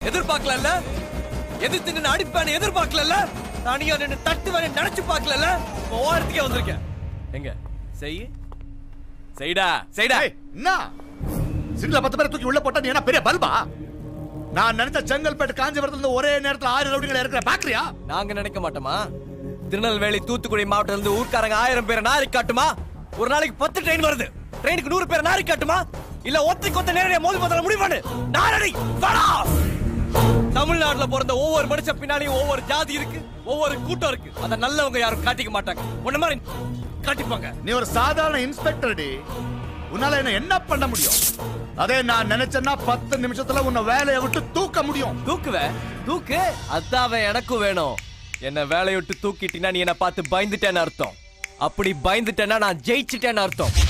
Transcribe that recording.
எதிர்பார்க்கல எதிர்த்து நின்று அடிப்பேன்னு எதிர்பார்க்கல தனியா நின்று தட்டுவேன்னு நினைச்சு பார்க்கல ஓரத்துக்கே வந்திருக்கேன் எங்க செய் செய்டா செய்டா ஏய், என்ன சிங்கில பத்து பேரை தூக்கி உள்ள போட்டா நீ என்ன பெரிய பல்பா நான் நினைச்ச செங்கல்பேட்டு காஞ்சிபுரத்துல இருந்து ஒரே நேரத்துல ஆறு ரவுடிகளை இருக்கிற பாக்குறியா நாங்க நினைக்க மாட்டோமா திருநெல்வேலி தூத்துக்குடி மாவட்டத்துல இருந்து ஊர்க்காரங்க ஆயிரம் பேரை நாரி காட்டுமா ஒரு நாளைக்கு பத்து ட்ரெயின் வருது ட்ரெயினுக்கு நூறு பேரை நாரி காட்டுமா இல்ல ஒத்தைக்கு ஒத்த நேரடியா மோதி முதல்ல முடிவு பண்ணு நாரடி வாடா தமிழ்நாட்டுல பிறந்த ஒவ்வொரு மனுஷன் பின்னாடியும் ஒவ்வொரு ஜாதி இருக்கு ஒவ்வொரு கூட்டம் இருக்கு அத நல்லவங்க யாரும் காட்டிக்க மாட்டாங்க உன்ன மாதிரி காட்டிப்பாங்க நீ ஒரு சாதாரண இன்ஸ்பெக்டர் டி உன்னால என்ன என்ன பண்ண முடியும் அதே நான் நினைச்சேன்னா பத்து நிமிஷத்துல உன்னை வேலையை விட்டு தூக்க முடியும் தூக்குவ தூக்கு அதாவே எனக்கும் வேணும் என்ன வேலையை விட்டு தூக்கிட்டீங்கன்னா நீ என்ன பார்த்து பயந்துட்டேன்னு அர்த்தம் அப்படி பயந்துட்டேன்னா நான் ஜெயிச்சிட்டேன்னு அர்த்தம்